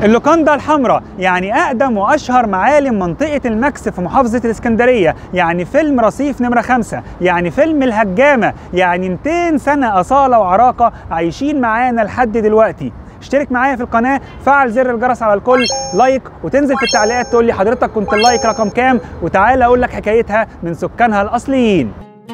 اللوكاندا الحمراء يعني أقدم وأشهر معالم منطقة الماكس في محافظة الإسكندرية يعني فيلم رصيف نمرة خمسة يعني فيلم الهجامة يعني 200 سنة أصالة وعراقة عايشين معانا لحد دلوقتي اشترك معايا في القناة فعل زر الجرس على الكل لايك وتنزل في التعليقات تقول لي حضرتك كنت اللايك رقم كام وتعالى أقول لك حكايتها من سكانها الأصليين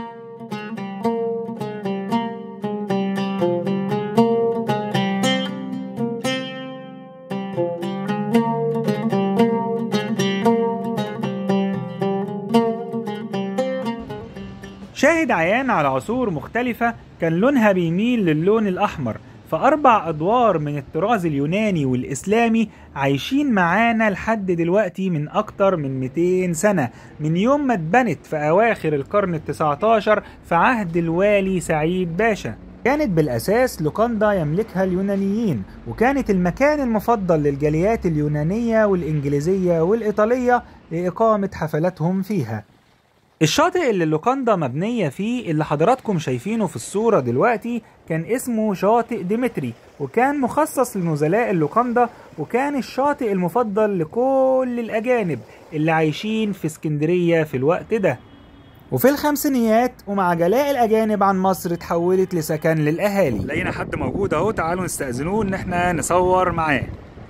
شاهد عيان على عصور مختلفة كان لونها بيميل للون الأحمر فأربع أدوار من الطراز اليوناني والإسلامي عايشين معانا لحد دلوقتي من أكتر من 200 سنة من يوم ما اتبنت في أواخر القرن التسعة عشر في عهد الوالي سعيد باشا كانت بالأساس لوكاندا يملكها اليونانيين وكانت المكان المفضل للجاليات اليونانية والإنجليزية والإيطالية لإقامة حفلاتهم فيها الشاطئ اللي اللوكاندا مبنية فيه اللي حضراتكم شايفينه في الصورة دلوقتي كان اسمه شاطئ ديمتري وكان مخصص لنزلاء اللوكاندا وكان الشاطئ المفضل لكل الأجانب اللي عايشين في اسكندرية في الوقت ده وفي الخمسينيات ومع جلاء الأجانب عن مصر اتحولت لسكن للأهالي لقينا حد موجود أهو تعالوا نستأذنوه إن احنا نصور معاه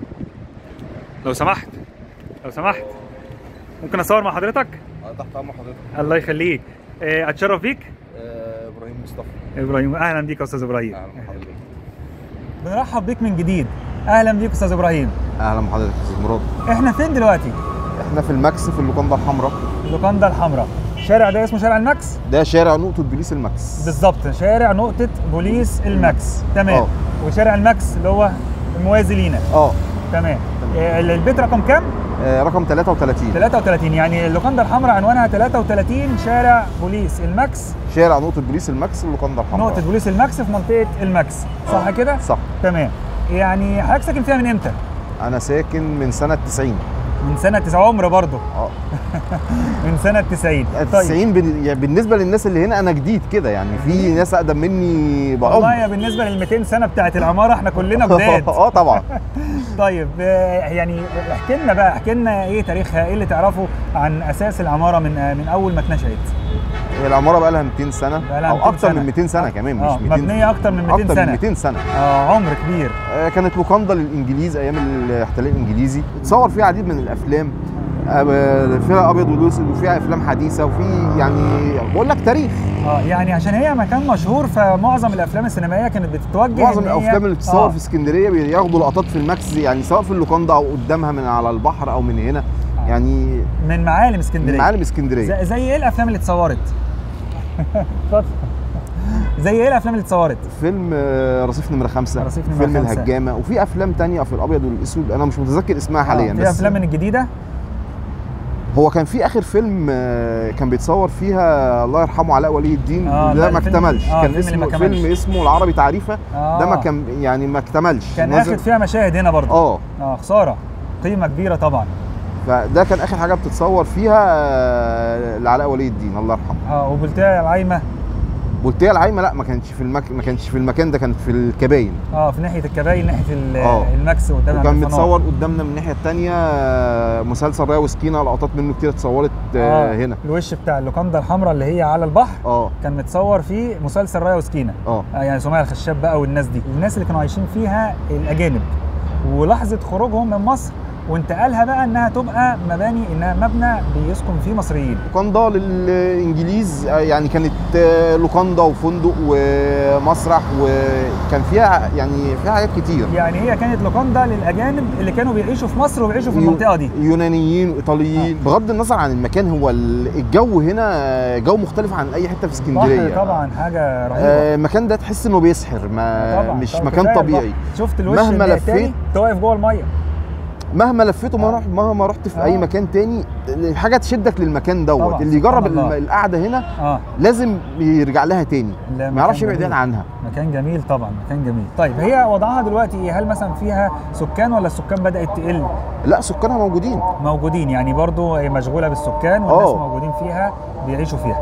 لو سمحت لو سمحت ممكن أصور مع حضرتك؟ تحت امر حضرتك الله يخليك آه، اتشرف بيك آه، ابراهيم مصطفى ابراهيم اهلا بيك يا استاذ ابراهيم اهلا بحضرتك بنرحب بيك من جديد اهلا بيك استاذ ابراهيم اهلا بحضرتك يا استاذ مراد احنا فين دلوقتي احنا في الماكس في اللوكاندا الحمراء اللوكاندا الحمراء الشارع ده اسمه شارع الماكس ده شارع نقطه بوليس الماكس بالظبط شارع نقطة بوليس الماكس تمام اه. وشارع الماكس اللي هو الموازي لينا اه تمام آه، البيت رقم كام؟ آه، رقم 33 33 يعني اللوكاندا الحمراء عنوانها 33 شارع بوليس الماكس شارع نقطه بوليس الماكس اللوكاندا الحمراء نقطة بوليس الماكس في منطقة الماكس صح كده؟ صح تمام يعني حضرتك ساكن فيها من امتى؟ انا ساكن من سنه 90 من سنة تسعة عمر برضه اه من سنة 90 90 بن- يعني بالنسبه للناس اللي هنا انا جديد كده يعني في ناس اقدم مني والله بعمر يا بالنسبة لل 200 سنة بتاعت العمارة احنا كلنا جداد اه طبعا طيب آه، يعني احكي لنا بقى احكي لنا ايه تاريخها ايه اللي تعرفه عن اساس العمارة من آه، من اول ما اتنشأت هي العماره بقى لها 200 سنه بقى لها او 200 اكتر سنة. من 200 سنه كمان مش اه 200 مبنية اكتر من 200 اكتر سنة من 200 سنه اه عمر كبير آه، كانت لوكاندا للانجليز ايام الاحتلال الانجليزي اتصور فيها عديد من الافلام آه، فيها ابيض واسود وفيها افلام حديثه وفي يعني بقول لك تاريخ اه يعني عشان هي مكان مشهور فمعظم الافلام السينمائية كانت بتتوجه معظم إن هي- الافلام اللي بتتصور آه. في اسكندريه بياخدوا لقطات في الماكس يعني سواء في اللوكاندا او قدامها من على البحر او من هنا آه. يعني من معالم من اسكندرية معالم اسكندريه زي, زي ايه الافلام اللي اتصورت؟ اتفضل. زي ايه الافلام اللي اتصورت؟ فيلم آه، رصيف نمره خمسة رصيف نمرة فيلم خمسة. الهجامه وفي افلام تانية في الابيض والاسود انا مش متذكر اسمها حاليا آه، في بس افلام من الجديده هو كان في اخر فيلم آه، كان بيتصور فيها الله يرحمه علاء ولي الدين آه، ده ده ما الفيلم- اكتملش آه، كان الفيلم اللي ما اسمه كملش. فيلم اسمه العربي تعريفه آه. ده ما كان يعني ما اكتملش كان نزل- اخد فيها مشاهد هنا برضه اه اه خساره قيمه كبيره طبعا فده كان اخر حاجه بتتصور فيها آه، لعلاء ولي الدين الله يرحمه اه وبلتاع العايمه بولتيه العايمه لا ما كانش في المك... ما كانش في المكان ده كانت في الكباين اه في ناحيه الكباين ناحيه ال- آه. الماكس قدام وكان عند الفنار. متصور قدامنا من الناحيه الثانيه مسلسل رايه وسكينه لقطات منه كتير اتصورت آه. هنا الوش بتاع اللوكاندا الحمراء اللي هي على البحر اه كان متصور فيه مسلسل رايه وسكينه اه آه يعني سمية الخشاب بقى والناس دي الناس اللي كانوا عايشين فيها الاجانب ولحظه خروجهم من مصر وانتقالها بقى انها تبقى مباني انها مبنى بيسكن فيه مصريين لوكاندا للانجليز آه، يعني كانت آه، لوكاندا وفندق ومسرح وكان فيها يعني فيها حاجات كتير يعني هي كانت لوكاندا للاجانب اللي كانوا بيعيشوا في مصر وبيعيشوا في المنطقه دي يونانيين وايطاليين بغض النظر عن المكان هو ال- الجو هنا آه، جو مختلف عن اي حته في اسكندريه بحر طبعا حاجه رهيبه آه، المكان ده تحس انه بيسحر ما طبعا مش طبعا. مكان كفاية طبيعي البحر. شفت الوش مهما اللي التاني لفيت- انت واقف جوه الميه مهما لفيت وما آه. رحت مهما رحت في آه. اي مكان تاني حاجه تشدك للمكان دوت طبعا، اللي يجرب سبحان الله. الم- القعده هنا اه لازم يرجع لها تاني لا، ما يعرفش مكان يبعد جميل. عنها مكان جميل طبعا مكان جميل طيب هي وضعها دلوقتي ايه هل مثلا فيها سكان ولا السكان بدات تقل لا سكانها موجودين موجودين يعني برضو هي مشغوله بالسكان والناس آه. موجودين فيها بيعيشوا فيها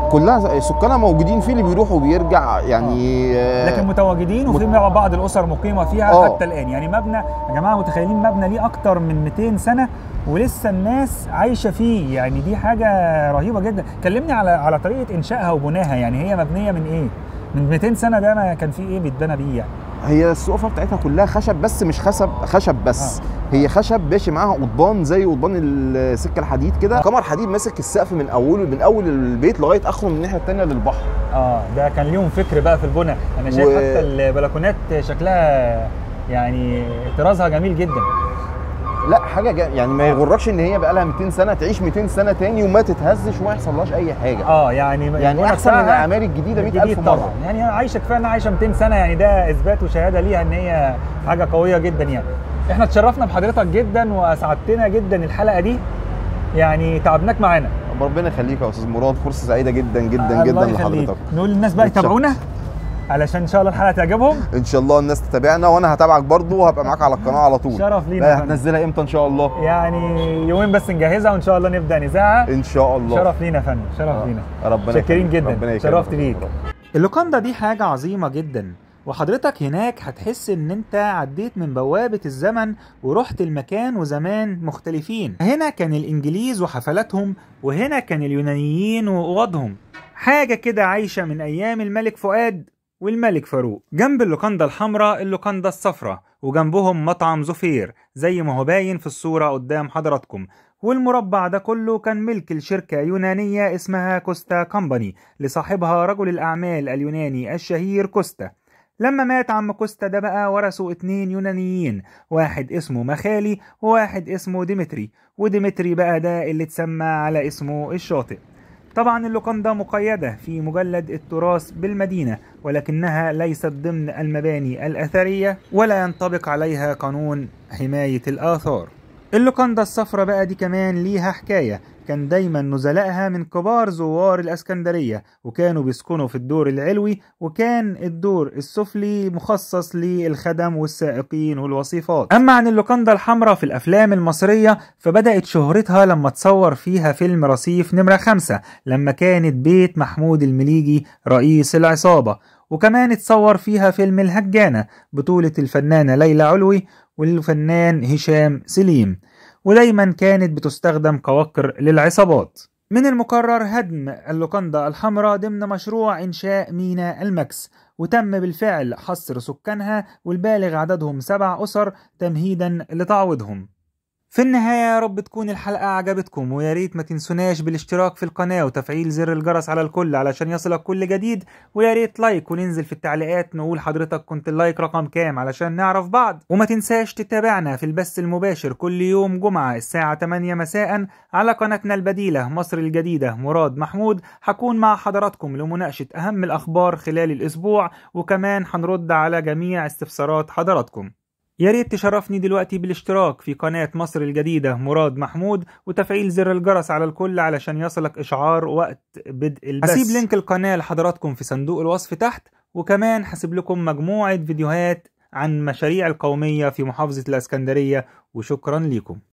كلها سكانها موجودين في اللي بيروح وبيرجع يعني آه، لكن متواجدين وفي مت- بعض الاسر مقيمه فيها آه. حتى الان يعني مبنى يا جماعه متخيلين مبنى ليه اكتر من 200 سنه ولسه الناس عايشه فيه يعني دي حاجه رهيبه جدا كلمني على على طريقه انشائها وبنائها يعني هي مبنيه من ايه من 200 سنه ده ما كان في ايه بيتبنى بيه يعني هي السقفه بتاعتها كلها خشب بس مش خشب خشب بس هي خشب ماشي معاها قضبان زي قضبان السكه الحديد كده قمر حديد ماسك السقف من اوله من اول البيت لغايه اخره من الناحيه الثانيه للبحر اه ده كان ليهم فكر بقى في البنى انا شايف و- حتى البلكونات شكلها يعني طرازها جميل جدا لا حاجه جا يعني ما يغركش ان هي بقى لها 200 سنه تعيش 200 سنه تاني وما تتهزش وما يحصلهاش اي حاجه اه يعني يعني البنى احسن من بتاعها الاعمال الجديده 100000 جديد مره طبعا يعني عايشه كفايه انها عايشه 200 سنه يعني ده اثبات وشهاده ليها ان هي حاجه قويه جدا يعني احنا اتشرفنا بحضرتك جدا واسعدتنا جدا الحلقه دي يعني تعبناك معانا ربنا يخليك يا استاذ مراد فرصه سعيده جدا جدا جدا الله يخليك. لحضرتك نقول للناس بقى اتشرف. يتابعونا علشان ان شاء الله الحلقه تعجبهم ان شاء الله الناس تتابعنا وانا هتابعك برضو وهبقى معاك على القناه على طول شرف لينا لا يا فندم. هتنزلها امتى ان شاء الله يعني يومين بس نجهزها وان شاء الله نبدا نذاعها ان شاء الله شرف لينا يا فندم شرف آه. لينا ربنا شاكرين يخليك. جدا. ربنا يكرمك. شرفت بيك. اللوكاندا دي حاجة عظيمة جدا وحضرتك هناك هتحس ان انت عديت من بوابة الزمن ورحت المكان وزمان مختلفين هنا كان الانجليز وحفلاتهم وهنا كان اليونانيين واوضهم حاجة كده عايشة من ايام الملك فؤاد والملك فاروق جنب اللوكاندا الحمراء اللوكاندا الصفراء وجنبهم مطعم زفير زي ما هو باين في الصورة قدام حضراتكم والمربع ده كله كان ملك لشركة يونانية اسمها كوستا كومباني لصاحبها رجل الأعمال اليوناني الشهير كوستا لما مات عم كوستا ده بقى ورثوا اتنين يونانيين واحد اسمه مخالي وواحد اسمه ديمتري وديمتري بقى ده اللي اتسمى على اسمه الشاطئ طبعا اللوكاندا مقيدة في مجلد التراث بالمدينة ولكنها ليست ضمن المباني الأثرية ولا ينطبق عليها قانون حماية الآثار اللوكاندا الصفراء بقى دي كمان ليها حكاية كان دايما نزلائها من كبار زوار الاسكندرية وكانوا بيسكنوا في الدور العلوي وكان الدور السفلي مخصص للخدم والسائقين والوصيفات اما عن اللوكاندا الحمراء في الافلام المصرية فبدأت شهرتها لما تصور فيها فيلم رصيف نمرة خمسة لما كانت بيت محمود المليجي رئيس العصابة وكمان اتصور فيها فيلم الهجانة بطولة الفنانة ليلى علوي والفنان هشام سليم ودايما كانت بتستخدم كوقر للعصابات من المقرر هدم اللوكاندا الحمراء ضمن مشروع إنشاء ميناء المكس وتم بالفعل حصر سكانها والبالغ عددهم سبع أسر تمهيدا لتعويضهم في النهاية يا رب تكون الحلقة عجبتكم ويا ريت ما تنسوناش بالاشتراك في القناة وتفعيل زر الجرس على الكل علشان يصلك كل جديد ويا ريت لايك وننزل في التعليقات نقول حضرتك كنت اللايك رقم كام علشان نعرف بعض وما تنساش تتابعنا في البث المباشر كل يوم جمعة الساعة 8 مساء على قناتنا البديلة مصر الجديدة مراد محمود هكون مع حضراتكم لمناقشة أهم الأخبار خلال الأسبوع وكمان هنرد على جميع استفسارات حضراتكم يا ريت تشرفني دلوقتي بالاشتراك في قناة مصر الجديدة مراد محمود وتفعيل زر الجرس على الكل علشان يصلك إشعار وقت بدء البث هسيب لينك القناة لحضراتكم في صندوق الوصف تحت وكمان هسيب لكم مجموعة فيديوهات عن مشاريع القومية في محافظة الإسكندرية وشكرا لكم